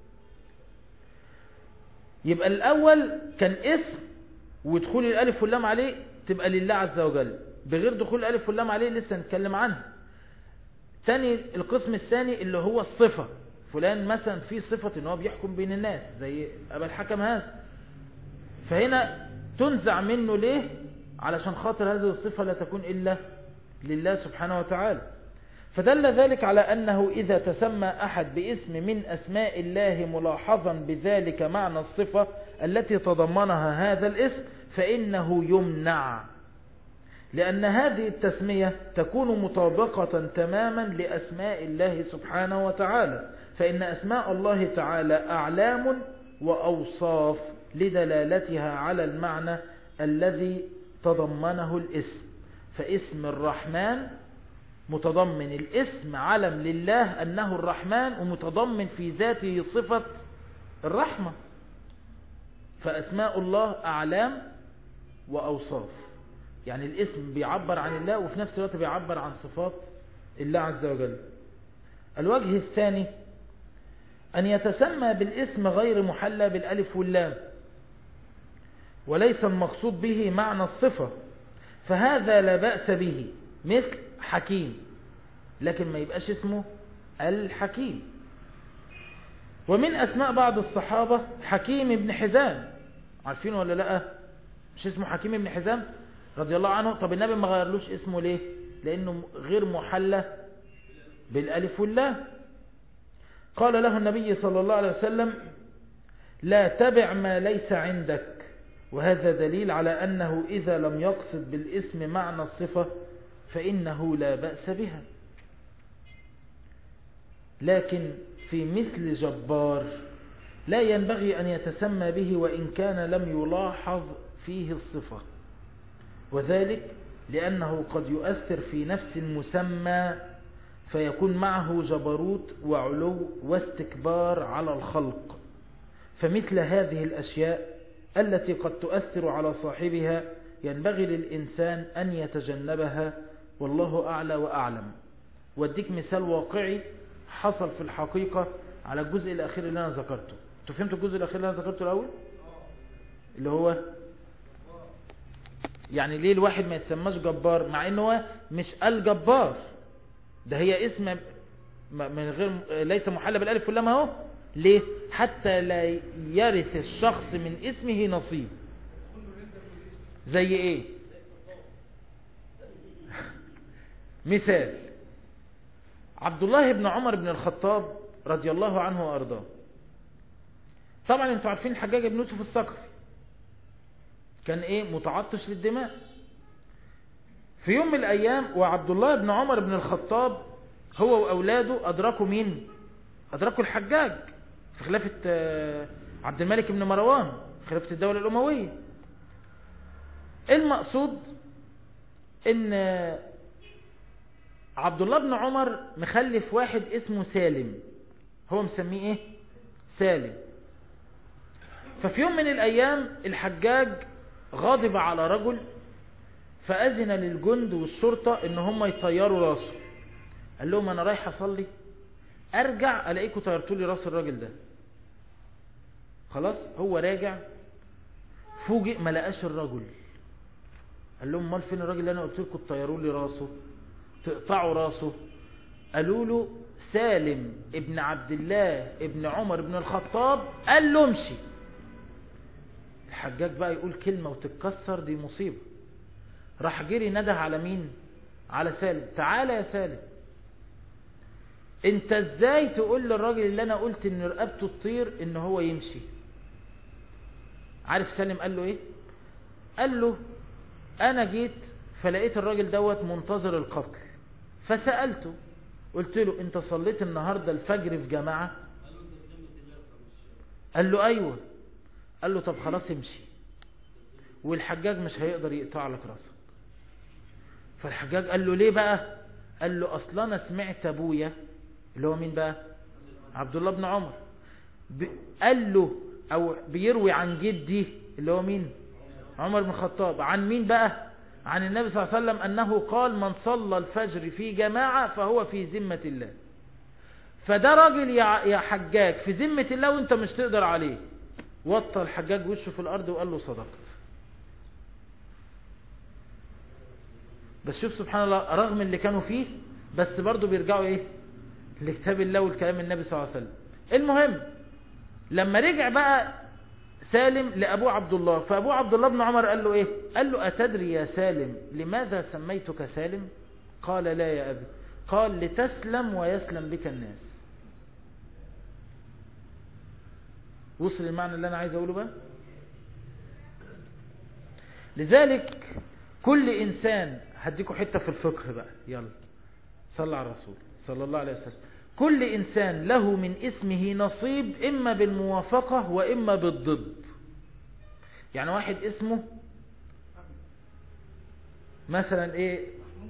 يبقى الأول كان اسم ودخول الألف واللام عليه تبقى لله عز وجل بغير دخول الألف واللام عليه لسه نتكلم عنها تاني القسم الثاني اللي هو الصفة فلان مثلا في صفة ان هو بيحكم بين الناس زي أبا الحكم هذا فهنا تنزع منه ليه علشان خاطر هذه الصفة لا تكون إلا لله سبحانه وتعالى فدل ذلك على أنه إذا تسمى أحد باسم من أسماء الله ملاحظا بذلك معنى الصفة التي تضمنها هذا الاسم فإنه يمنع لأن هذه التسمية تكون مطابقة تماما لأسماء الله سبحانه وتعالى فإن أسماء الله تعالى أعلام وأوصاف لدلالتها على المعنى الذي تضمنه الاسم فاسم الرحمن متضمن الاسم علم لله أنه الرحمن ومتضمن في ذاته صفة الرحمة فأسماء الله أعلام وأوصاف يعني الاسم بيعبر عن الله وفي نفس الوقت بيعبر عن صفات الله عز وجل الوجه الثاني أن يتسمى بالاسم غير محلى بالألف واللام وليس المقصود به معنى الصفة فهذا لا بأس به مثل حكيم لكن ما يبقاش اسمه الحكيم ومن أسماء بعض الصحابة حكيم ابن حزام عارفين ولا لا مش اسمه حكيم ابن حزام رضي الله عنه طب النبي ما غيرلوش اسمه ليه لأنه غير محلى بالألف واللام قال له النبي صلى الله عليه وسلم لا تبع ما ليس عندك وهذا دليل على أنه إذا لم يقصد بالاسم معنى الصفة فإنه لا بأس بها لكن في مثل جبار لا ينبغي أن يتسمى به وإن كان لم يلاحظ فيه الصفة وذلك لأنه قد يؤثر في نفس المسمى فيكون معه جبروت وعلو واستكبار على الخلق فمثل هذه الأشياء التي قد تؤثر على صاحبها ينبغي للإنسان أن يتجنبها والله أعلى وأعلم واديك مثال واقعي حصل في الحقيقة على الجزء الأخير اللي أنا ذكرته انتوا فهمتوا الجزء الأخير اللي أنا ذكرته الأول اللي هو يعني ليه الواحد ما يتسماش جبار مع انه هو مش الجبار ده هي اسم من غير ليس محلى بالالف واللام اهو ليه حتى لا يرث الشخص من اسمه نصيب زي ايه مثال عبد الله بن عمر بن الخطاب رضي الله عنه وارضاه طبعا انتوا عارفين الحجاج بن يوسف الثقفي كان ايه متعطش للدماء في يوم من الايام وعبد الله بن عمر بن الخطاب هو واولاده ادركوا مين ادركوا الحجاج في خلافة عبد الملك بن مروان خلافة الدولة الاموية المقصود ان عبد الله بن عمر مخلف واحد اسمه سالم هو مسميه ايه سالم ففي يوم من الايام الحجاج غاضب على رجل فأذن للجند والشرطة ان هم يطيروا راسه قال لهم انا رايح اصلي ارجع الاقيكم طيرتوا لي راس الراجل ده خلاص هو راجع فوجئ ما لقاش الرجل قال لهم امال فين الراجل اللي انا قلت لكم تطيروا لي راسه تقطعوا راسه قالوا له سالم ابن عبد الله ابن عمر بن الخطاب قال له امشي الحجاج بقى يقول كلمة وتتكسر دي مصيبة راح جري نده على مين على سالم تعالى يا سالم انت ازاي تقول للراجل اللي انا قلت ان رقبته تطير ان هو يمشي عارف سالم قال له ايه قال له انا جيت فلقيت الراجل دوت منتظر القتل فسألته قلت له انت صليت النهاردة الفجر في جماعة قال له ايوه قال له طب خلاص امشي والحجاج مش هيقدر يقطع لك راسك فالحجاج قال له ليه بقى قال له اصلا انا سمعت ابويا اللي هو مين بقى عبد الله بن عمر ب... قال له او بيروي عن جدي اللي هو مين عمر بن الخطاب عن مين بقى عن النبي صلى الله عليه وسلم انه قال من صلى الفجر في جماعة فهو في ذمة الله فده راجل يا يا حجاج في ذمة الله وانت مش تقدر عليه وطى الحجاج وشه في الارض وقال له صدقت بس شوف سبحان الله رغم اللي كانوا فيه بس برضو بيرجعوا ايه لكتاب الله والكلام النبي صلى الله عليه وسلم المهم لما رجع بقى سالم لأبوه عبد الله فأبوه عبد الله بن عمر قال له ايه قال له أتدري يا سالم لماذا سميتك سالم قال لا يا أبي قال لتسلم ويسلم بك الناس وصل المعنى اللي أنا عايز أقوله بقى لذلك كل إنسان هديكوا حتة في الفقه بقى يلا صلى على الرسول صلى الله عليه وسلم كل إنسان له من اسمه نصيب إما بالموافقة وإما بالضد يعني واحد اسمه مثلا ايه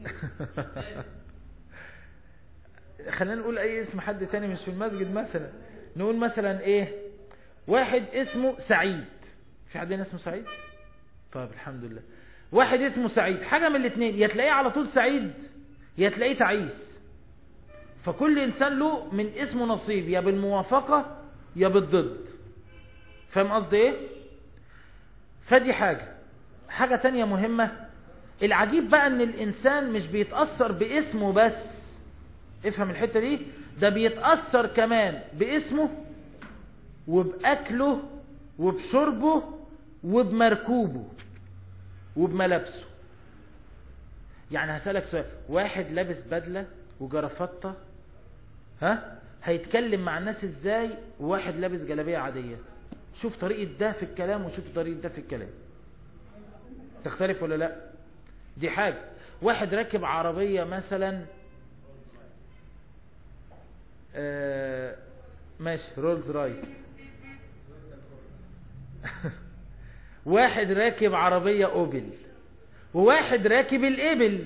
خلينا نقول اي اسم حد تاني مش في المسجد مثلا نقول مثلا ايه واحد اسمه سعيد في حد هنا اسمه سعيد طيب الحمد لله واحد اسمه سعيد حاجة من الاثنين يا تلاقيه على طول سعيد يا تلاقيه تعيس فكل انسان له من اسمه نصيب يا بالموافقة يا بالضد فاهم قصدي ايه فدي حاجة حاجة تانية مهمة العجيب بقى ان الانسان مش بيتأثر باسمه بس افهم الحتة دي ده بيتأثر كمان باسمه وبأكله وبشربه وبمركوبه وبملابسه يعني هسألك سؤال واحد لابس بدلة وجرافطة ها هيتكلم مع الناس ازاي وواحد لابس جلابية عادية شوف طريقة ده في الكلام وشوف طريقة ده في الكلام تختلف ولا لا دي حاجة واحد راكب عربية مثلا آه ماشي رولز رايس واحد راكب عربية اوبل وواحد راكب الابل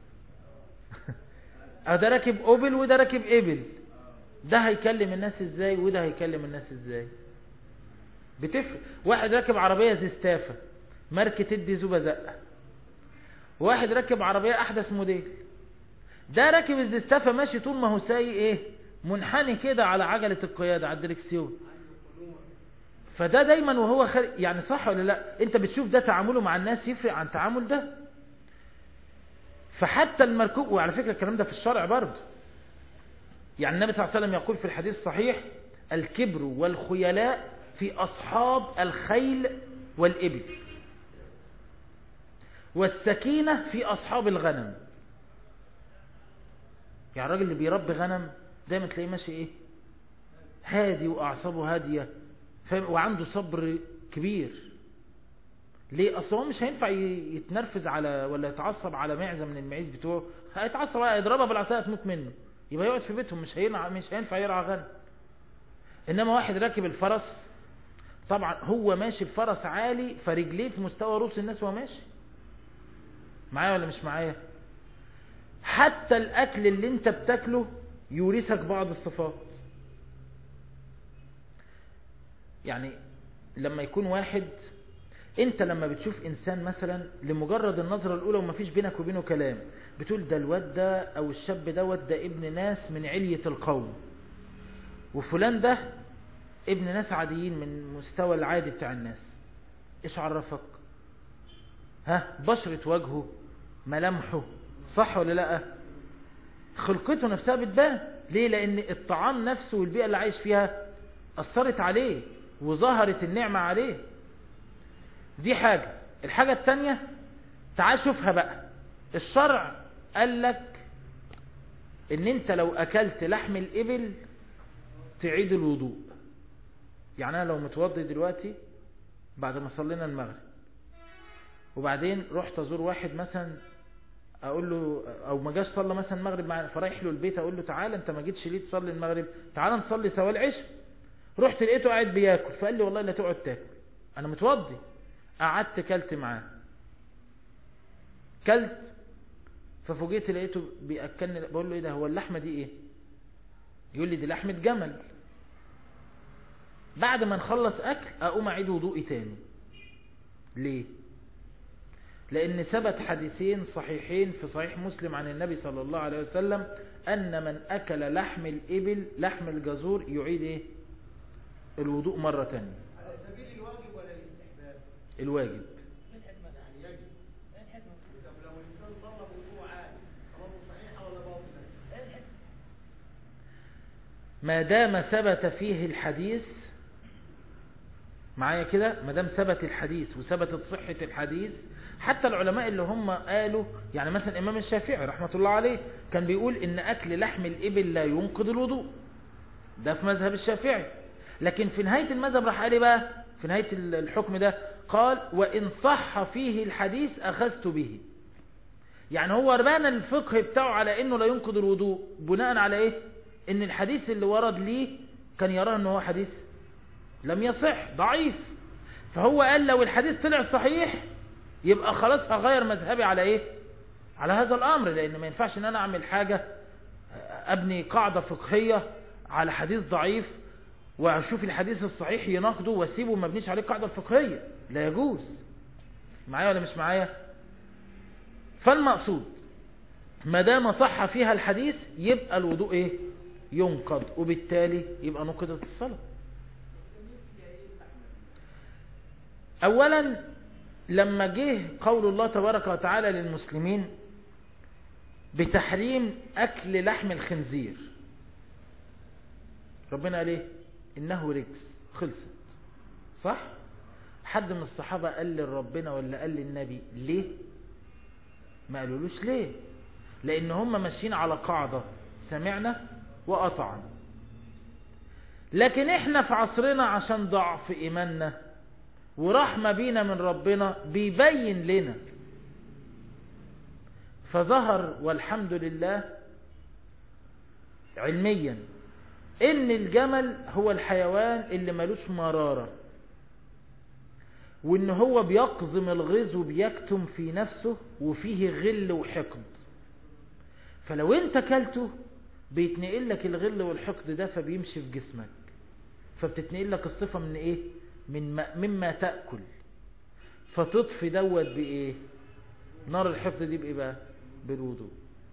ده راكب اوبل وده راكب ابل ده هيكلم الناس ازاي وده هيكلم الناس ازاي بتفرق واحد راكب عربية زستافة ماركة تدي زوبة زقة واحد راكب عربية احدث موديل ده راكب الزستافة ماشي طول ما هو سايق ايه منحني كده على عجلة القيادة على الدركسيون فده دايما وهو خارج يعني صح ولا لا انت بتشوف ده تعامله مع الناس يفرق عن تعامل ده فحتى المركوب وعلى فكرة الكلام ده في الشرع برضه يعني النبي صلى الله عليه وسلم يقول في الحديث الصحيح الكبر والخيلاء في أصحاب الخيل والإبل والسكينة في أصحاب الغنم يعني الراجل اللي بيربي غنم دايما تلاقيه ماشي ايه هادي وأعصابه هادية وعنده صبر كبير ليه اصل هو مش هينفع يتنرفز على ولا يتعصب على معزه من المعيز بتوعه هيتعصب يضربها بالعصايه تموت منه يبقى يقعد في بيتهم مش هينع مش هينفع يرعى غنم انما واحد راكب الفرس طبعا هو ماشي الفرس عالي فرجليه في مستوى رؤوس الناس وهو ماشي معايا ولا مش معايا حتى الاكل اللي انت بتاكله يورثك بعض الصفات يعني لما يكون واحد انت لما بتشوف انسان مثلا لمجرد النظرة الاولى وما فيش بينك وبينه كلام بتقول ده الواد ده او الشاب دوت ده ابن ناس من علية القوم وفلان ده ابن ناس عاديين من مستوى العادي بتاع الناس ايش عرفك ها بشرة وجهه ملامحه صح ولا لا خلقته نفسها بتبان ليه لان الطعام نفسه والبيئة اللي عايش فيها اثرت عليه وظهرت النعمة عليه دي حاجة الحاجة التانية تعال شوفها بقى الشرع قال لك ان انت لو اكلت لحم الابل تعيد الوضوء يعني انا لو متوضي دلوقتي بعد ما صلينا المغرب وبعدين رحت ازور واحد مثلا اقول له او ما جاش صلى مثلا المغرب معانا فرايح له البيت اقول له تعالى انت ما جيتش ليه تصلي المغرب تعالى نصلي سوا العشاء رحت لقيته قاعد بياكل فقال لي والله لا تقعد تاكل انا متوضي قعدت كلت معاه كلت ففوجئت لقيته بياكلني بقول له ايه ده هو اللحمه دي ايه يقول لي دي لحمه جمل بعد ما نخلص اكل اقوم اعيد وضوئي تاني ليه لأن ثبت حديثين صحيحين في صحيح مسلم عن النبي صلى الله عليه وسلم أن من أكل لحم الإبل لحم الجزور يعيد إيه؟ الوضوء مرة تانية على سبيل الواجب ولا الاستحباب الواجب يعني يجب طب لو الانسان صلى وضوء عادي صلاته صحيحه ولا باطله ما دام ثبت فيه الحديث معايا كده ما دام ثبت الحديث وثبتت صحة الحديث حتى العلماء اللي هم قالوا يعني مثلا الإمام الشافعي رحمة الله عليه كان بيقول إن أكل لحم الإبل لا ينقض الوضوء ده في مذهب الشافعي لكن في نهاية المذهب راح قال إيه بقى في نهاية الحكم ده قال وإن صح فيه الحديث أخذت به يعني هو بنى الفقه بتاعه على انه لا ينقض الوضوء بناء على ايه ان الحديث اللي ورد ليه كان يراه انه هو حديث لم يصح ضعيف فهو قال لو الحديث طلع صحيح يبقى خلاص هغير مذهبي على ايه على هذا الامر لان ما ينفعش ان انا اعمل حاجة ابني قاعدة فقهية على حديث ضعيف واشوف الحديث الصحيح يناقضه واسيبه ما ابنيش عليه قاعدة فقهية لا يجوز معايا ولا مش معايا فالمقصود ما دام صح فيها الحديث يبقى الوضوء ايه ينقض وبالتالي يبقى نقضت الصلاة اولا لما جه قول الله تبارك وتعالى للمسلمين بتحريم اكل لحم الخنزير ربنا قال ايه انه رجس خلصت صح حد من الصحابة قال لربنا ولا قال للنبي ليه ما قالولوش ليه لان هم ماشيين على قاعدة سمعنا وقطعنا لكن احنا في عصرنا عشان ضعف ايماننا ورحمة بينا من ربنا بيبين لنا فظهر والحمد لله علميا ان الجمل هو الحيوان اللي ملوش مرارة وان هو بيقزم الغيظ وبيكتم في نفسه وفيه غل وحقد فلو انت كلته بيتنقل لك الغل والحقد ده فبيمشي في جسمك فبتتنقل لك الصفة من ايه من ما مما تأكل فتطفي دوت بايه نار الحقد دي بايه بقى بالوضوء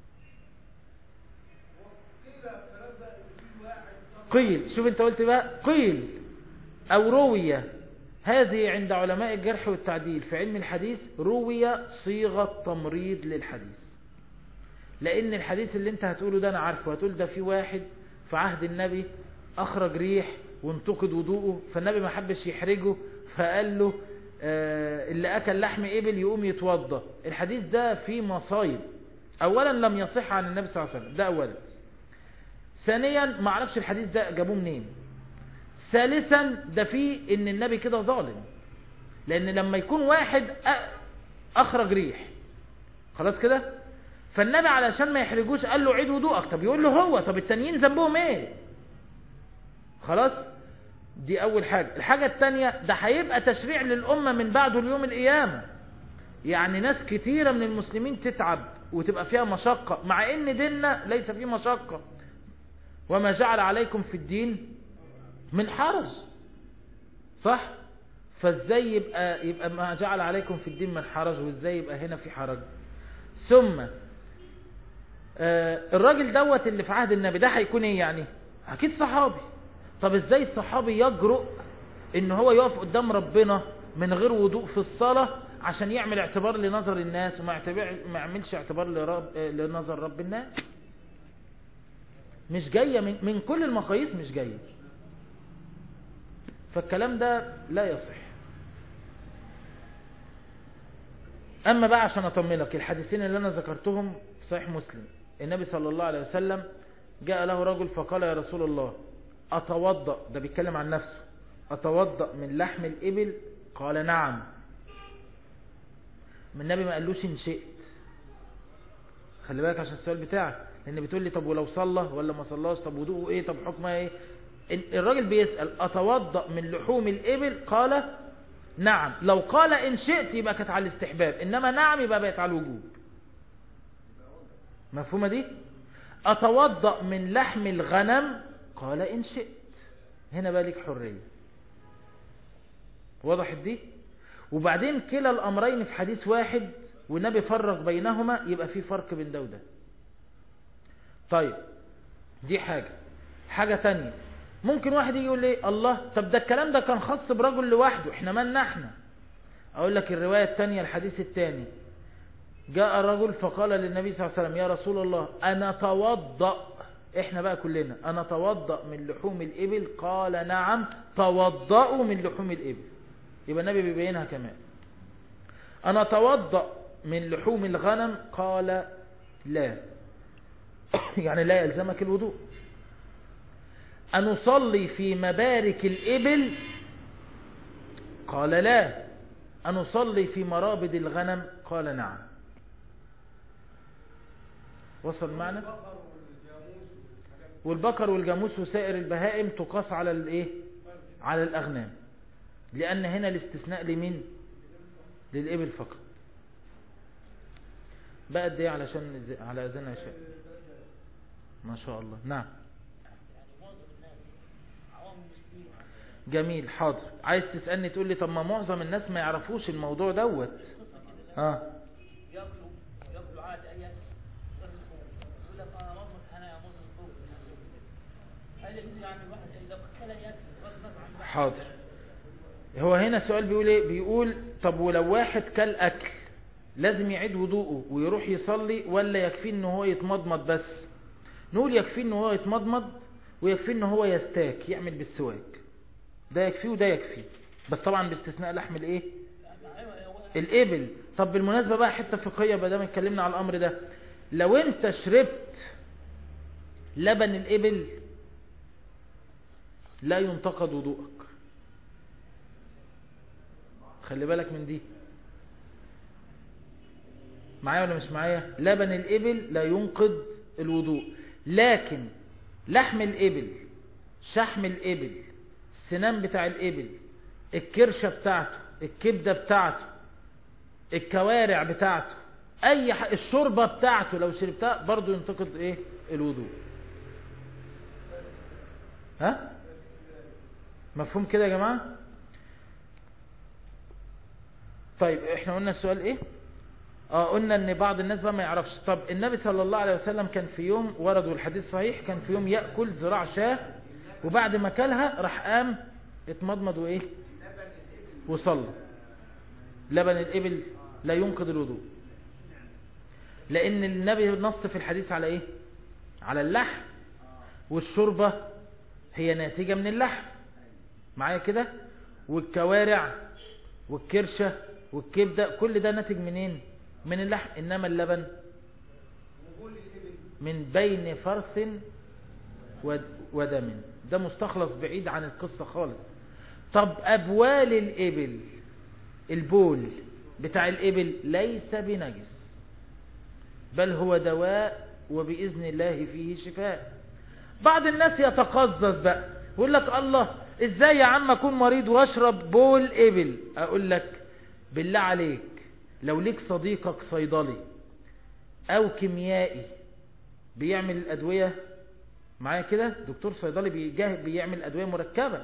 قيل شوف انت قلت بقى قيل او روية هذه عند علماء الجرح والتعديل في علم الحديث روية صيغة تمريض للحديث لان الحديث اللي انت هتقوله ده انا عارفه هتقول ده في واحد في عهد النبي اخرج ريح وانتقد وضوءه فالنبي ما حبش يحرجه فقال له آه اللي اكل لحم ابل يقوم يتوضى الحديث ده فيه مصايب اولا لم يصح عن النبي صلى الله عليه وسلم ده اولا ثانيا ما اعرفش الحديث ده جابوه منين ثالثا ده فيه ان النبي كده ظالم لان لما يكون واحد اخرج ريح خلاص كده فالنبي علشان ما يحرجوش قال له عيد وضوءك طب يقول له هو طب التانيين ذنبهم ايه خلاص دي اول حاجة الحاجة التانية ده هيبقى تشريع للامة من بعده اليوم القيامة يعني ناس كتيرة من المسلمين تتعب وتبقى فيها مشقة مع ان ديننا ليس فيه مشقة وما جعل عليكم في الدين من حرج صح فازاي يبقى يبقى ما جعل عليكم في الدين من حرج وازاي يبقى هنا في حرج ثم آه الراجل دوت اللي في عهد النبي ده هيكون ايه يعني اكيد صحابي طب ازاي الصحابي يجرؤ ان هو يقف قدام ربنا من غير وضوء في الصلاة عشان يعمل اعتبار لنظر الناس وما يعتبر ما يعملش اعتبار لرب لنظر رب الناس مش جاية من, من كل المقاييس مش جاية فالكلام ده لا يصح اما بقى عشان اطمنك الحديثين اللي انا ذكرتهم في صحيح مسلم النبي صلى الله عليه وسلم جاء له رجل فقال يا رسول الله اتوضأ ده بيتكلم عن نفسه اتوضأ من لحم الابل قال نعم من النبي ما قالوش ان شئت خلي بالك عشان السؤال بتاعك لان بتقول لي طب ولو صلى ولا ما صلاش طب وضوءه ايه طب حكمه ايه الراجل بيسأل اتوضأ من لحوم الابل قال نعم لو قال ان شئت يبقى كانت على الاستحباب انما نعم يبقى بقت على الوجوب مفهومة دي اتوضأ من لحم الغنم قال ان شئت هنا بقى لك حرية وضحت دي وبعدين كلا الامرين في حديث واحد والنبي فرق بينهما يبقى في فرق بين ده وده طيب دي حاجة حاجة تانية ممكن واحد يجي يقول لي الله طب ده الكلام ده كان خاص برجل لوحده احنا مالنا احنا اقول لك الرواية التانية الحديث التاني جاء رجل فقال للنبي صلى الله عليه وسلم يا رسول الله انا توضأ احنا بقى كلنا انا توضأ من لحوم الابل قال نعم توضأوا من لحوم الابل يبقى النبي بيبينها كمان انا توضأ من لحوم الغنم قال لا يعني لا يلزمك الوضوء أن أصلي في مبارك الإبل قال لا أن أصلي في مرابد الغنم قال نعم وصل معنا والبقر والجاموس وسائر البهائم تقاس على الايه على الأغنام لأن هنا الاستثناء لمين للإبل فقط بقى قد ايه علشان على أذان عشاء ما شاء الله نعم يعني معظم الناس عوام المسلمين جميل حاضر عايز تسألني تقول لي طب ما معظم الناس ما يعرفوش الموضوع دوت اه ياكلوا ياكلوا عادي اي اكل يقول لك انا مصر انا يا مصر الظهر هل يجوز يعني الواحد اذا كل ياكل غصبا عن الواحد حاضر هو هنا السؤال بيقول ايه بيقول طب ولو واحد كل اكل لازم يعيد وضوءه ويروح يصلي ولا يكفي ان هو يتمضمض بس نقول يكفي ان هو يتمضمض ويكفي ان هو يستاك يعمل بالسواك ده يكفي وده يكفي بس طبعا باستثناء لحم الايه الابل طب بالمناسبة بقى حتة فقهية بدل ما اتكلمنا على الامر ده لو انت شربت لبن الابل لا ينتقد وضوءك خلي بالك من دي معايا ولا مش معايا لبن الإبل لا ينقض الوضوء لكن لحم الإبل شحم الإبل السنان بتاع الإبل الكرشة بتاعته الكبدة بتاعته الكوارع بتاعته أي ح... الشوربة بتاعته لو شربتها برضو ينتقد إيه الوضوء ها مفهوم كده يا جماعة طيب احنا قلنا السؤال ايه اه قلنا ان بعض الناس بقى ما يعرفش طب النبي صلى الله عليه وسلم كان في يوم ورد والحديث صحيح كان في يوم يأكل ذراع شاه وبعد ما كلها راح قام اتمضمض وايه وصلى لبن الابل لا ينقض الوضوء لان النبي نص في الحديث على ايه على اللحم والشوربة هي ناتجة من اللحم معايا كده والكوارع والكرشة والكبدة كل ده ناتج منين من اللحم إنما اللبن من بين فرث ودم ده مستخلص بعيد عن القصة خالص طب أبوال الإبل البول بتاع الإبل ليس بنجس بل هو دواء وبإذن الله فيه شفاء بعض الناس يتقزز بقى يقول لك الله ازاي يا عم اكون مريض واشرب بول ابل اقول لك بالله عليك لو ليك صديقك صيدلي او كيميائي بيعمل الادوية معايا كده دكتور صيدلي بيجاه بيعمل ادوية مركبة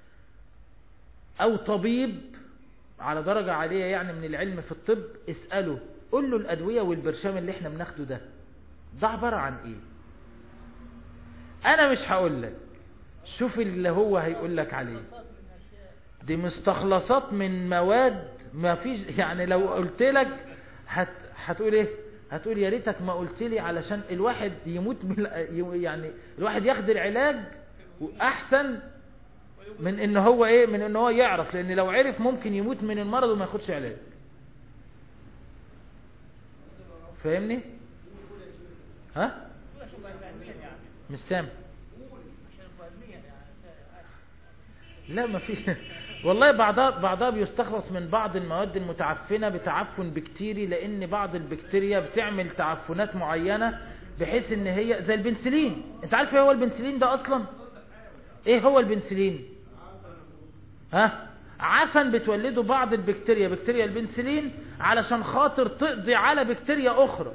او طبيب على درجة عالية يعني من العلم في الطب اسأله قول له الادوية والبرشام اللي احنا بناخده ده ده عبارة عن ايه انا مش هقول لك شوف اللي هو هيقول لك عليه دي مستخلصات من مواد ما فيش يعني لو قلت لك هت هتقول ايه هتقول يا ريتك ما قلت لي علشان الواحد يموت من يعني الواحد ياخد العلاج احسن من ان هو ايه من ان هو يعرف لان لو عرف ممكن يموت من المرض وما ياخدش علاج فاهمني ها مش سامع لا ما في والله بعضها بعضها بيستخلص من بعض المواد المتعفنة بتعفن بكتيري لان بعض البكتيريا بتعمل تعفنات معينة بحيث ان هي زي البنسلين انت عارف ايه هو البنسلين ده اصلا ايه هو البنسلين ها عفن بتولده بعض البكتيريا بكتيريا البنسلين علشان خاطر تقضي على بكتيريا اخرى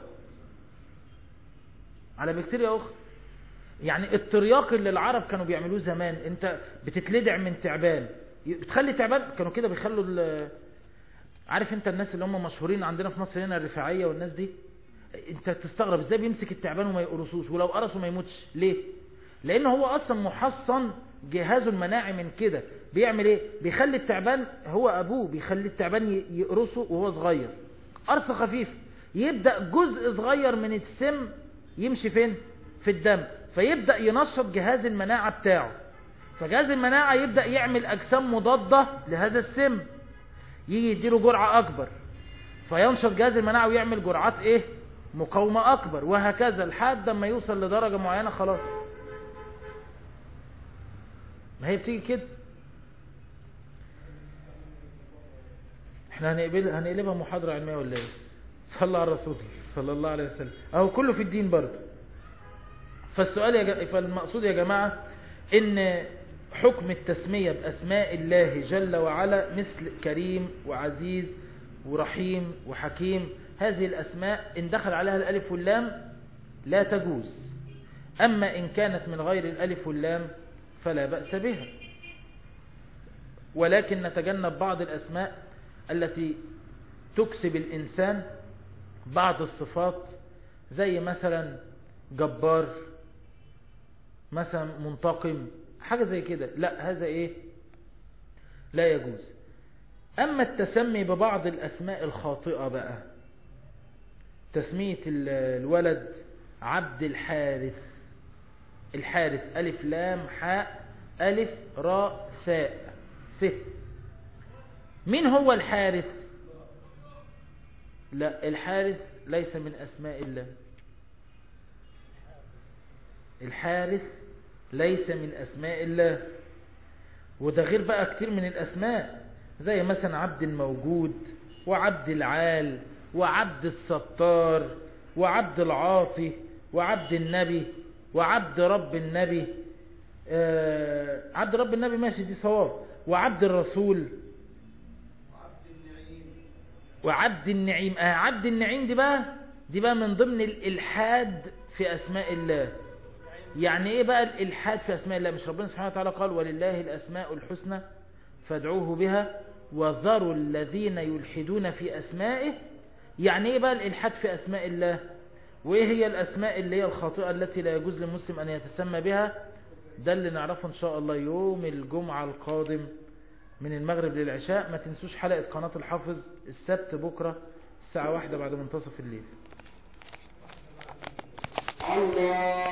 على بكتيريا اخرى يعني الترياق اللي العرب كانوا بيعملوه زمان انت بتتلدع من تعبان بتخلي تعبان كانوا كده بيخلوا عارف انت الناس اللي هم مشهورين عندنا في مصر هنا الرفاعية والناس دي انت تستغرب ازاي بيمسك التعبان وما يقرصوش ولو قرصه ما يموتش ليه لان هو اصلا محصن جهازه المناعي من كده بيعمل ايه بيخلي التعبان هو ابوه بيخلي التعبان ي- يقرصه وهو صغير قرص خفيف يبدأ جزء صغير من السم يمشي فين في الدم فيبدأ ينشط جهاز المناعة بتاعه فجهاز المناعة يبدأ يعمل أجسام مضادة لهذا السم يجي يديله جرعة أكبر فينشط جهاز المناعة ويعمل جرعات إيه مقاومة أكبر وهكذا لحد ما يوصل لدرجة معينة خلاص ما هي بتيجي كده احنا هنقبل هنقلبها محاضرة علمية ولا ايه صلى على الرسول صلى الله عليه وسلم اهو كله في الدين برضه فالسؤال يا ج... فالمقصود يا جماعة ان حكم التسمية بأسماء الله جل وعلا مثل كريم وعزيز ورحيم وحكيم هذه الأسماء إن دخل عليها الألف واللام لا تجوز أما إن كانت من غير الألف واللام فلا بأس بها ولكن نتجنب بعض الأسماء التي تكسب الإنسان بعض الصفات زي مثلا جبار مثلا منتقم حاجة زي كده لا هذا ايه لا يجوز اما التسمي ببعض الاسماء الخاطئة بقى تسمية ال- الولد عبد الحارث الحارث الف لام حاء الف راء ثاء س مين هو الحارث لا الحارث ليس من اسماء الله الحارث ليس من أسماء الله وده غير بقى كتير من الأسماء زي مثلا عبد الموجود وعبد العال وعبد الستار وعبد العاطي وعبد النبي وعبد رب النبي آه عبد رب النبي ماشي دي صواب وعبد الرسول وعبد النعيم آه عبد النعيم دي بقى دي بقى من ضمن الإلحاد في أسماء الله يعني ايه بقى الالحاد في اسماء الله مش ربنا سبحانه وتعالى قال ولله الاسماء الحسنى فادعوه بها وذروا الذين يلحدون في اسمائه يعني ايه بقى الالحاد في اسماء الله وايه هي الاسماء اللي هي الخاطئة التي لا يجوز للمسلم ان يتسمى بها ده اللي نعرفه ان شاء الله يوم الجمعة القادم من المغرب للعشاء ما تنسوش حلقة قناة الحافظ السبت بكرة الساعة واحدة بعد منتصف الليل